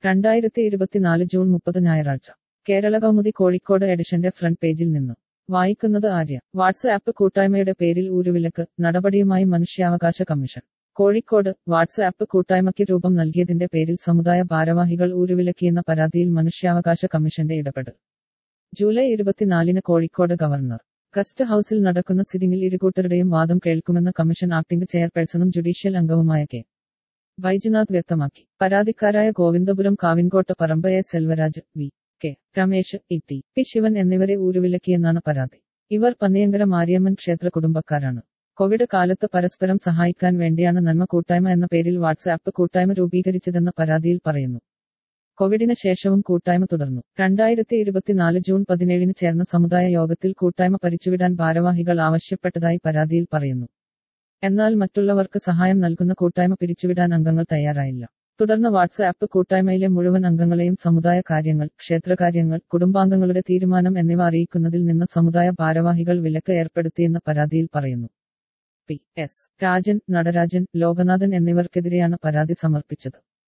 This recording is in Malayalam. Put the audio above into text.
രണ്ടായിരത്തി ഇരുപത്തിനാല് ജൂൺ മുപ്പത് ഞായറാഴ്ച കേരള കൗമുദി കോഴിക്കോട് എഡിഷന്റെ ഫ്രണ്ട് പേജിൽ നിന്ന് വായിക്കുന്നത് ആര്യ വാട്സ്ആപ്പ് കൂട്ടായ്മയുടെ പേരിൽ ഊരുവിലക്ക് നടപടിയുമായി മനുഷ്യാവകാശ കമ്മീഷൻ കോഴിക്കോട് വാട്സ്ആപ്പ് കൂട്ടായ്മയ്ക്ക് രൂപം നൽകിയതിന്റെ പേരിൽ സമുദായ ഭാരവാഹികൾ ഊരുവിലക്കിയെന്ന പരാതിയിൽ മനുഷ്യാവകാശ കമ്മീഷന്റെ ഇടപെടൽ ജൂലൈ ഇരുപത്തിനാലിന് കോഴിക്കോട് ഗവർണർ ഗസ്റ്റ് ഹൌസിൽ നടക്കുന്ന സിറ്റിംഗിൽ ഇരുകൂട്ടരുടെയും വാദം കേൾക്കുമെന്ന് കമ്മീഷൻ ആക്ടിംഗ് ചെയർപേഴ്സണും ജുഡീഷ്യൽ അംഗവുമായ കെ വൈദ്യനാഥ് വ്യക്തമാക്കി പരാതിക്കാരായ ഗോവിന്ദപുരം കാവിൻകോട്ട് പറമ്പ A Selvaraj V K Ramesh E T P Sivan എന്നിവരെ ഊരുവിലക്കിയെന്നാണ് പരാതി ഇവർ പന്നിയങ്കര മാരിയമ്മൻ ക്ഷേത്ര കുടുംബക്കാരാണ് കോവിഡ് കാലത്ത് പരസ്പരം സഹായിക്കാൻ വേണ്ടിയാണ് നന്മ കൂട്ടായ്മ എന്ന പേരിൽ വാട്സ്ആപ്പ് കൂട്ടായ്മ രൂപീകരിച്ചതെന്ന പരാതിയിൽ പറയുന്നു കോവിഡിന് ശേഷവും കൂട്ടായ്മ തുടർന്നു രണ്ടായിരത്തി ഇരുപത്തിനാല് ജൂൺ പതിനേഴിന് ചേർന്ന സമുദായ യോഗത്തിൽ കൂട്ടായ്മ പരിച്ചുവിടാൻ ഭാരവാഹികൾ ആവശ്യപ്പെട്ടതായി പരാതിയിൽ പറയുന്നു എന്നാൽ മറ്റുള്ളവർക്ക് സഹായം നൽകുന്ന കൂട്ടായ്മ പിരിച്ചുവിടാൻ അംഗങ്ങൾ തയ്യാറായില്ല തുടർന്ന് വാട്സ്ആപ്പ് കൂട്ടായ്മയിലെ മുഴുവൻ അംഗങ്ങളെയും സമുദായ കാര്യങ്ങൾ ക്ഷേത്രകാര്യങ്ങൾ കുടുംബാംഗങ്ങളുടെ തീരുമാനം എന്നിവ അറിയിക്കുന്നതിൽ നിന്ന് സമുദായ ഭാരവാഹികൾ വിലക്ക് ഏർപ്പെടുത്തിയെന്ന പരാതിയിൽ പറയുന്നു പി എസ് രാജൻ നടരാജൻ ലോകനാഥൻ എന്നിവർക്കെതിരെയാണ് പരാതി സമർപ്പിച്ചത്